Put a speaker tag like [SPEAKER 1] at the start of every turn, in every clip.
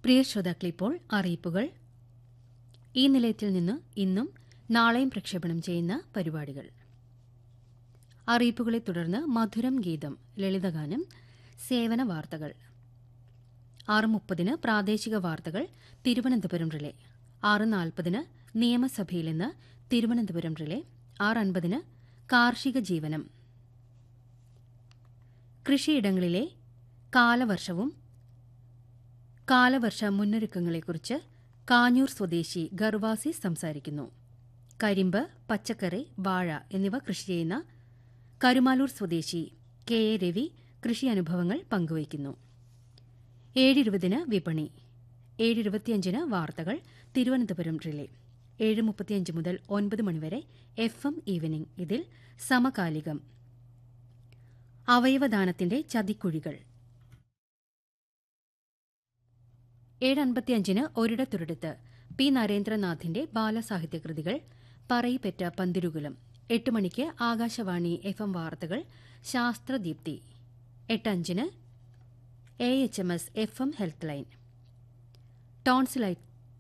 [SPEAKER 1] പ്രിയ ശ്രോതാക്കളിപ്പോൾ അറിയിപ്പുകൾ ഈ നിലയത്തിൽ നിന്ന് ഇന്നും നാളെയും പ്രക്ഷേപണം ചെയ്യുന്ന പരിപാടികൾ അറിയിപ്പുകളെ തുടർന്ന് മധുരം ഗീതം ലളിതഗാനം സേവന വാർത്തകൾ ആറ് മുപ്പതിന് പ്രാദേശിക വാർത്തകൾ തിരുവനന്തപുരം റിലേ ആറ് നാൽപ്പതിന് നിയമസഭയിൽ നിന്ന് തിരുവനന്തപുരം റിലേ ആറ് അൻപതിന് കാർഷിക ജീവനം കൃഷിയിടങ്ങളിലെ കാലവർഷവും കാലവർഷ മുന്നൊരുക്കങ്ങളെക്കുറിച്ച് കാഞ്ഞൂർ സ്വദേശി ഗർവാസി സംസാരിക്കുന്നു കരിമ്പ് പച്ചക്കറി വാഴ എന്നിവ കൃഷി ചെയ്യുന്ന കരുമാലൂർ സ്വദേശി കെ എ രവി കൃഷി അനുഭവങ്ങൾ പങ്കുവയ്ക്കുന്നു ഏഴിരുപതിന് വിപണി ഏഴിരുപത്തിയഞ്ചിന് വാർത്തകൾ തിരുവനന്തപുരം റിലേ ഏഴ് മുപ്പത്തിയഞ്ച് മുതൽ ഒൻപത് മണിവരെ എഫ് എം ഈവനിംഗ് ഇതിൽ സമകാലികം അവയവദാനത്തിന്റെ ചതിക്കുഴികൾ ഏഴ് അൻപത്തിയഞ്ചിന് ഒരിടത്തൊരിടത്ത് പി നരേന്ദ്രനാഥിന്റെ ബാലസാഹിത്യകൃതികൾ പറയിപ്പെറ്റ പന്തിരുകുലം എട്ട് മണിക്ക് ആകാശവാണി എഫ് എം വാർത്തകൾ ശാസ്ത്രദീപ്തി എട്ടഞ്ചിന് A H M S F M health line ടോൺസിലൈ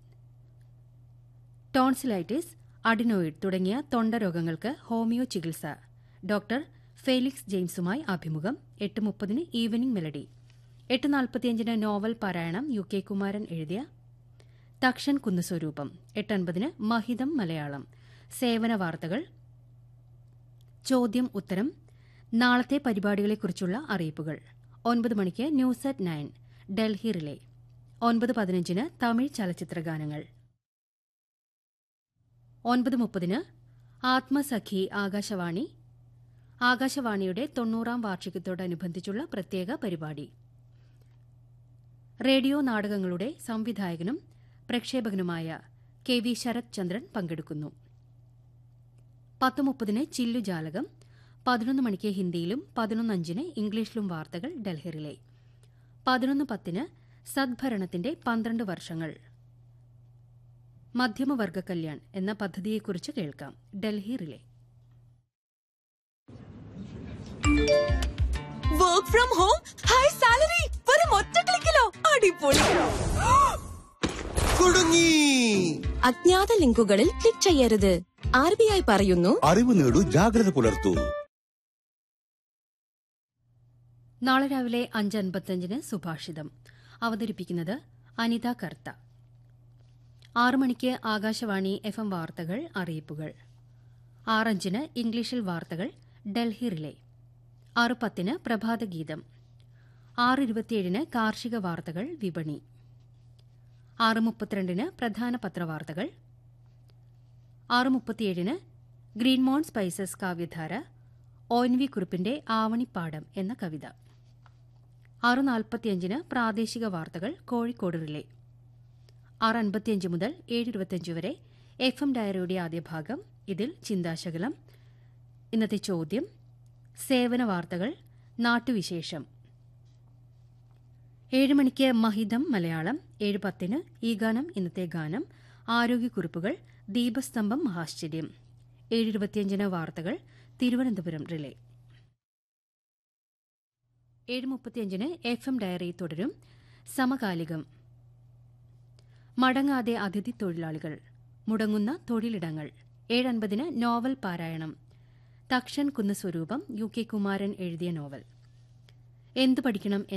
[SPEAKER 1] ടോൺസിലൈറ്റിസ് അഡിനോയിഡ് തുടങ്ങിയ തൊണ്ടരോഗങ്ങൾക്ക് ഹോമിയോ ചികിത്സ ഡോക്ടർ ഫെലിക്സ് ജെയിംസുമായി അഭിമുഖം എട്ട് മുപ്പതിന് ഈവനിംഗ് മെലഡി എട്ട് നാൽപ്പത്തിയഞ്ചിന് നോവൽ പാരായണം യു കെ കുമാരൻ എഴുതിയ തക്ഷൻ കുന്നുസ്വരൂപം എട്ടൻപതിന് മഹിതം മലയാളം സേവന വാർത്തകൾ ചോദ്യം ഉത്തരം നാളത്തെ പരിപാടികളെക്കുറിച്ചുള്ള അറിയിപ്പുകൾ ഒൻപത് മണിക്ക് news at nine Delhi relay ഒൻപത് പതിനഞ്ചിന് തമിഴ് ചലച്ചിത്ര ഗാനങ്ങൾ ഒൻപത് മുപ്പതിന് ആത്മസഖി ആകാശവാണി ആകാശവാണിയുടെ തൊണ്ണൂറാം വാർഷികത്തോടനുബന്ധിച്ചുള്ള പ്രത്യേക പരിപാടി റേഡിയോ നാടകങ്ങളുടെ സംവിധായകനും പ്രക്ഷേപകനുമായ കെ വി ശരത് ചന്ദ്രൻ പങ്കെടുക്കുന്നു പത്ത് മുപ്പതിന് ചില്ലുജാലകം പതിനൊന്ന് മണിക്ക് ഹിന്ദിയിലും പതിനൊന്നഞ്ചിന് ഇംഗ്ലീഷിലും വാർത്തകൾ ഡൽഹിറിലെ പതിനൊന്ന് പത്തിന് സദ്ഭരണത്തിന്റെ പന്ത്രണ്ട് വർഷങ്ങൾ മധ്യമവർഗ കല്യാൺ എന്ന പദ്ധതിയെക്കുറിച്ച് കേൾക്കാം Delhi relay
[SPEAKER 2] work from home high salary വെറും ഒറ്റ ക്ലിക്കിലോ അടിപൊളി
[SPEAKER 3] കുടുങ്ങി
[SPEAKER 2] അജ്ഞാത ലിങ്കുകളിൽ ക്ലിക്ക് ചെയ്യരുത് ആർ ബി ഐ പറയുന്നു
[SPEAKER 3] അറിവ് നേടൂ ജാഗ്രത പുലർത്തൂ
[SPEAKER 1] നാളെ രാവിലെ അഞ്ച് അൻപത്തഞ്ചിന് സുഭാഷിതം അവതരിപ്പിക്കുന്നത് അനിത കർത്ത ആറു മണിക്ക് ആകാശവാണി എഫ് എം വാർത്തകൾ അറിയിപ്പുകൾ ആറഞ്ചിന് ഇംഗ്ലീഷിൽ വാർത്തകൾ ഡൽഹി റിലേ ആറ് പത്തിന് പ്രഭാതഗീതം ആറ് ഇരുപത്തിയേഴിന് കാർഷിക വാർത്തകൾ വിപണി ആറ് മുപ്പത്തിരണ്ടിന് പ്രധാന പത്രവാർത്തകൾ ആറ് മുപ്പത്തിയേഴിന് ഗ്രീൻമോൺ സ്പൈസസ് കാവ്യധാര ഒ എൻ വി കുറിപ്പിന്റെ ആവണിപ്പാടം എന്ന കവിത ആറ് നാൽപ്പത്തിയഞ്ചിന് പ്രാദേശിക വാർത്തകൾ കോഴിക്കോട് റിലേ ആറ് അൻപത്തിയഞ്ച് മുതൽ ഏഴ് ഇരുപത്തിയഞ്ച് വരെ എഫ് എം ഡയറിയുടെ ആദ്യ ഭാഗം ഇതിൽ ചിന്താശകലം ഇന്നത്തെ ചോദ്യം സേവന വാർത്തകൾ നാട്ടുവിശേഷം ഏഴ് മണിക്ക് മഹിതം മലയാളം ഏഴ് പത്തിന് ഈ ഗാനം ഇന്നത്തെ ഗാനം ആരോഗ്യക്കുറിപ്പുകൾ ദീപസ്തംഭം മഹാശ്ചര്യം ഏഴ് ഇരുപത്തിയഞ്ചിന് വാർത്തകൾ തിരുവനന്തപുരം റിലേ ഏഴ് മുപ്പത്തിയഞ്ചിന് എഫ് എം ഡയറി തുടരും സമകാലികം മടങ്ങാതെ അതിഥി തൊഴിലാളികൾ മുടങ്ങുന്ന തൊഴിലിടങ്ങൾ ഏഴൻപതിന് നോവൽ പാരായണം തക്ഷൻ കുന്ന് സ്വരൂപം യു കെ കുമാരൻ എഴുതിയ നോവൽ എന്തു പഠിക്കണം